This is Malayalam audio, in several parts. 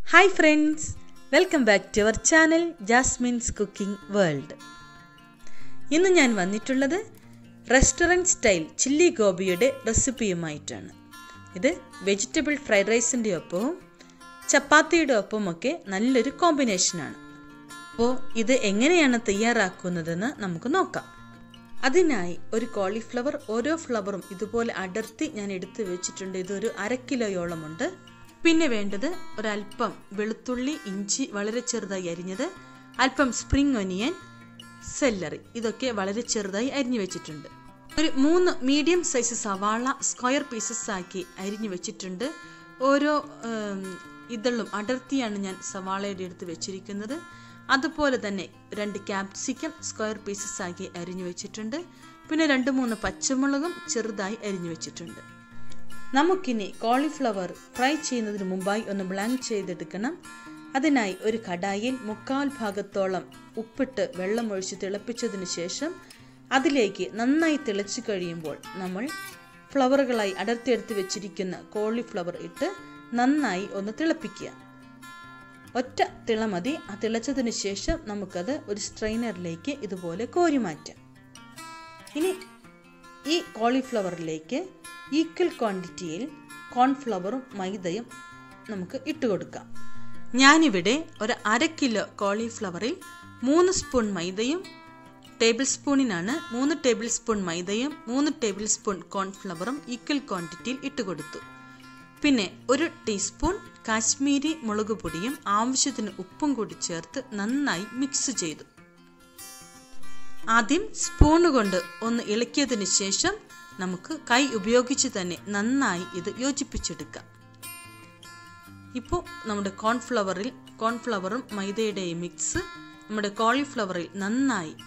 hi friends welcome back to our channel Jasmine's cooking world ഇന്ന് ഞാൻ വന്നിട്ടുള്ളത് റെസ്റ്റോറൻറ്റ് സ്റ്റൈൽ ചില്ലി ഗോപിയുടെ റെസിപ്പിയുമായിട്ടാണ് ഇത് വെജിറ്റബിൾ ഫ്രൈഡ് റൈസിൻ്റെ ഒപ്പവും ചപ്പാത്തിയുടെ ഒപ്പമൊക്കെ നല്ലൊരു കോമ്പിനേഷനാണ് അപ്പോൾ ഇത് എങ്ങനെയാണ് തയ്യാറാക്കുന്നതെന്ന് നമുക്ക് നോക്കാം അതിനായി ഒരു കോളിഫ്ലവർ ഓരോ ഫ്ലവറും ഇതുപോലെ അടർത്തി ഞാൻ എടുത്തു വെച്ചിട്ടുണ്ട് ഇതൊരു അര കിലോയോളമുണ്ട് പിന്നെ വേണ്ടത് ഒരല്പം വെളുത്തുള്ളി ഇഞ്ചി വളരെ ചെറുതായി അരിഞ്ഞത് അല്പം സ്പ്രിംഗ് ഒനിയൻ സെല്ലറി ഇതൊക്കെ വളരെ ചെറുതായി അരിഞ്ഞു വെച്ചിട്ടുണ്ട് ഒരു മൂന്ന് മീഡിയം സൈസ് സവാള സ്ക്വയർ പീസസ് ആക്കി അരിഞ്ഞു വെച്ചിട്ടുണ്ട് ഓരോ ഇതളും അടർത്തിയാണ് ഞാൻ സവാളയുടെ എടുത്ത് വെച്ചിരിക്കുന്നത് അതുപോലെ തന്നെ രണ്ട് ക്യാപ്സിക്കം സ്ക്വയർ പീസസ് ആക്കി അരിഞ്ഞു വെച്ചിട്ടുണ്ട് പിന്നെ രണ്ട് മൂന്ന് പച്ചമുളകും ചെറുതായി അരിഞ്ഞു വെച്ചിട്ടുണ്ട് നമുക്കിനി കോളിഫ്ലവർ ഫ്രൈ ചെയ്യുന്നതിന് മുമ്പായി ഒന്ന് ബ്ലാങ്ക് ചെയ്തെടുക്കണം അതിനായി ഒരു കടായിൽ മുക്കാൽ ഭാഗത്തോളം ഉപ്പിട്ട് വെള്ളമൊഴിച്ച് തിളപ്പിച്ചതിന് ശേഷം അതിലേക്ക് നന്നായി തിളച്ചു കഴിയുമ്പോൾ നമ്മൾ ഫ്ലവറുകളായി അടർത്തിയെടുത്ത് വെച്ചിരിക്കുന്ന കോളിഫ്ലവർ ഇട്ട് നന്നായി ഒന്ന് തിളപ്പിക്കുക ഒറ്റ തിള മതി ആ തിളച്ചതിന് ശേഷം നമുക്കത് ഒരു സ്ട്രെയിനറിലേക്ക് ഇതുപോലെ കോരി മാറ്റാം ഇനി ഈ കോളിഫ്ലവറിലേക്ക് ഈക്വൽ ക്വാണ്ടിറ്റിയിൽ കോൺഫ്ലവറും മൈദയും നമുക്ക് ഇട്ട് കൊടുക്കാം ഞാനിവിടെ ഒരു അര കിലോ കോളിഫ്ലവറിൽ മൂന്ന് സ്പൂൺ മൈദയും ടേബിൾ സ്പൂണിനാണ് മൂന്ന് ടേബിൾ സ്പൂൺ മൈദയും മൂന്ന് ടേബിൾ സ്പൂൺ കോൺഫ്ലവറും ഈക്വൽ ക്വാണ്ടിറ്റിയിൽ ഇട്ട് കൊടുത്തു പിന്നെ ഒരു ടീസ്പൂൺ കാശ്മീരി മുളക് പൊടിയും ആവശ്യത്തിന് ഉപ്പും കൂടി ചേർത്ത് നന്നായി മിക്സ് ചെയ്തു ആദ്യം സ്പൂണ് കൊണ്ട് ഒന്ന് ഇളക്കിയതിന് ശേഷം നമുക്ക് കൈ ഉപയോഗിച്ച് തന്നെ നന്നായി ഇത് യോജിപ്പിച്ചെടുക്കാം ഇപ്പോൾ നമ്മുടെ കോൺഫ്ലവറിൽ കോൺഫ്ലവറും മൈദയുടെയും മിക്സ് നമ്മുടെ കോളിഫ്ലവറിൽ നന്നായി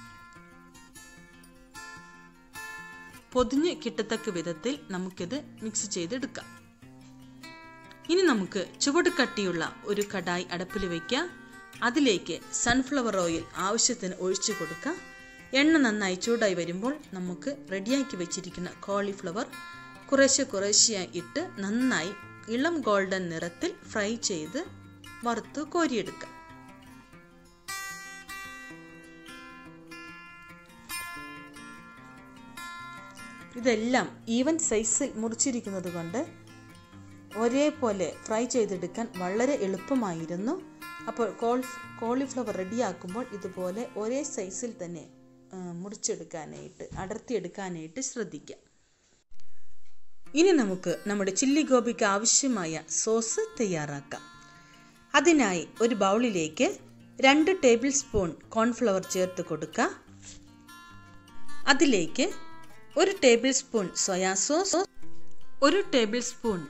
പൊതിഞ്ഞ് കിട്ടത്തക്ക വിധത്തിൽ നമുക്കിത് മിക്സ് ചെയ്തെടുക്കാം ഇനി നമുക്ക് ചുവട് കട്ടിയുള്ള ഒരു കടായി അടപ്പിൽ വയ്ക്കാം അതിലേക്ക് സൺഫ്ലവർ ഓയിൽ ആവശ്യത്തിന് ഒഴിച്ചു കൊടുക്കാം എണ്ണ നന്നായി ചൂടായി വരുമ്പോൾ നമുക്ക് റെഡിയാക്കി വെച്ചിരിക്കുന്ന കോളിഫ്ലവർ കുറേശ്ശെ കുറേശ്ശെയായി ഇട്ട് നന്നായി ഇളം ഗോൾഡൻ നിറത്തിൽ ഫ്രൈ ചെയ്ത് വറുത്ത് കോരിയെടുക്കാം ഇതെല്ലാം ഈവൻ സൈസിൽ മുറിച്ചിരിക്കുന്നത് കൊണ്ട് ഒരേപോലെ ഫ്രൈ ചെയ്തെടുക്കാൻ വളരെ എളുപ്പമായിരുന്നു അപ്പോൾ കോൾ കോളിഫ്ലവർ റെഡിയാക്കുമ്പോൾ ഇതുപോലെ ഒരേ സൈസിൽ തന്നെ മുറിച്ചെടുക്കാനായിട്ട് അടർത്തിയെടുക്കാനായിട്ട് ശ്രദ്ധിക്കാം ഇനി നമുക്ക് നമ്മുടെ ചില്ലി ഗോപിക്ക് ആവശ്യമായ സോസ് തയ്യാറാക്കാം അതിനായി ഒരു ബൗളിലേക്ക് രണ്ട് ടേബിൾ സ്പൂൺ കോൺഫ്ലവർ ചേർത്ത് കൊടുക്കുക അതിലേക്ക് ഒരു ടേബിൾ സ്പൂൺ സോയാ സോസ് ഒരു table spoon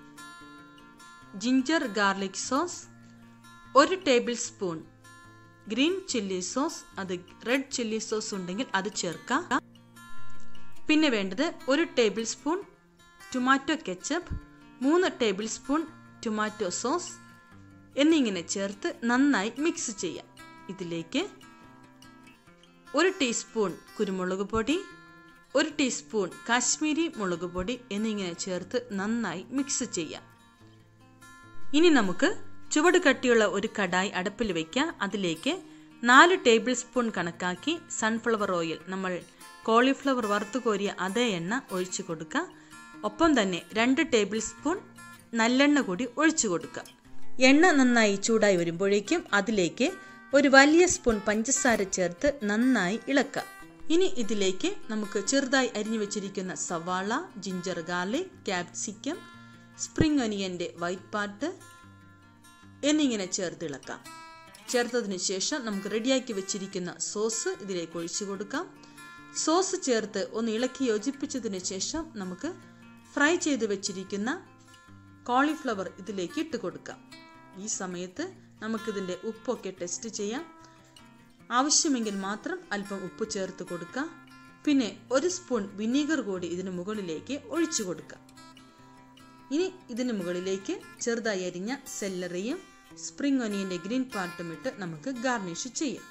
ginger garlic sauce ഒരു table spoon green chilli sauce അത് റെഡ് ചില്ലി സോസ് ഉണ്ടെങ്കിൽ അത് ചേർക്കാം പിന്നെ വേണ്ടത് ഒരു ടേബിൾ സ്പൂൺ ടൊമാറ്റോ കെച്ചപ്പ് മൂന്ന് ടേബിൾ സ്പൂൺ ടൊമാറ്റോ സോസ് എന്നിങ്ങനെ ചേർത്ത് നന്നായി മിക്സ് ചെയ്യാം ഇതിലേക്ക് ഒരു ടീസ്പൂൺ കുരുമുളക് പൊടി ഒരു ടീസ്പൂൺ കാശ്മീരി മുളക് പൊടി എന്നിങ്ങനെ ചേർത്ത് നന്നായി മിക്സ് ചെയ്യാം ഇനി നമുക്ക് ചുവട് കട്ടിയുള്ള ഒരു കടായി അടുപ്പിൽ വയ്ക്കാം അതിലേക്ക് നാല് ടേബിൾ സ്പൂൺ കണക്കാക്കി സൺഫ്ലവർ ഓയിൽ നമ്മൾ കോളിഫ്ലവർ വറുത്തു കോരിയ അതേ എണ്ണ ഒഴിച്ചു കൊടുക്കുക ഒപ്പം തന്നെ രണ്ട് ടേബിൾ സ്പൂൺ നല്ലെണ്ണ കൂടി ഒഴിച്ചു കൊടുക്കുക എണ്ണ നന്നായി ചൂടായി വരുമ്പോഴേക്കും അതിലേക്ക് ഒരു വലിയ സ്പൂൺ പഞ്ചസാര ചേർത്ത് നന്നായി ഇളക്കുക ഇനി ഇതിലേക്ക് നമുക്ക് ചെറുതായി അരിഞ്ഞു വെച്ചിരിക്കുന്ന സവാള ജിഞ്ചർ ഗാർലിക് ക്യാപ്സിക്കം സ്പ്രിംഗ് ഒനിയൻ്റെ വൈറ്റ് പാർട്ട് എന്നിങ്ങനെ ചേർത്ത് ഇളക്കാം ചേർത്തതിന് ശേഷം നമുക്ക് റെഡിയാക്കി വെച്ചിരിക്കുന്ന സോസ് ഇതിലേക്ക് ഒഴിച്ചു കൊടുക്കാം സോസ് ചേർത്ത് ഒന്ന് ഇളക്കി യോജിപ്പിച്ചതിന് ശേഷം നമുക്ക് ഫ്രൈ ചെയ്ത് വെച്ചിരിക്കുന്ന കോളിഫ്ലവർ ഇതിലേക്ക് ഇട്ട് കൊടുക്കാം ഈ സമയത്ത് നമുക്കിതിൻ്റെ ഉപ്പൊക്കെ ടെസ്റ്റ് ചെയ്യാം ആവശ്യമെങ്കിൽ മാത്രം അല്പം ഉപ്പ് ചേർത്ത് കൊടുക്കാം പിന്നെ ഒരു സ്പൂൺ വിനീഗർ കൂടി ഇതിന് മുകളിലേക്ക് ഒഴിച്ചു കൊടുക്കാം ഇനി ഇതിന് മുകളിലേക്ക് ചെറുതായി അരിഞ്ഞ സെല്ലറിയും സ്പ്രിംഗ് ഒനിയന്റെ ഗ്രീൻ പാർട്ടും ഇട്ട് നമുക്ക് ഗാർണിഷ് ചെയ്യാം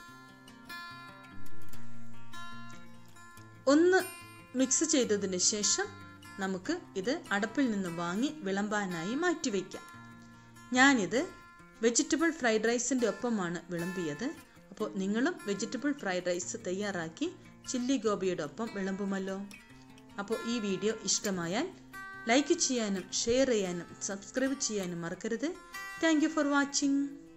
ഒന്ന് മിക്സ് ചെയ്തതിന് ശേഷം നമുക്ക് ഇത് അടപ്പിൽ നിന്ന് വാങ്ങി വിളമ്പാനായി മാറ്റിവെക്കാം ഞാനിത് വെജിറ്റബിൾ ഫ്രൈഡ് റൈസിൻ്റെ ഒപ്പമാണ് വിളമ്പിയത് അപ്പോൾ നിങ്ങളും വെജിറ്റബിൾ ഫ്രൈഡ് റൈസ് തയ്യാറാക്കി ചില്ലി ഗോപിയുടെ ഒപ്പം വിളമ്പുമല്ലോ അപ്പോൾ ഈ വീഡിയോ ഇഷ്ടമായാൽ ലൈക്ക് ചെയ്യാനും ഷെയർ ചെയ്യാനും സബ്സ്ക്രൈബ് ചെയ്യാനും മറക്കരുത് താങ്ക് ഫോർ വാച്ചിങ്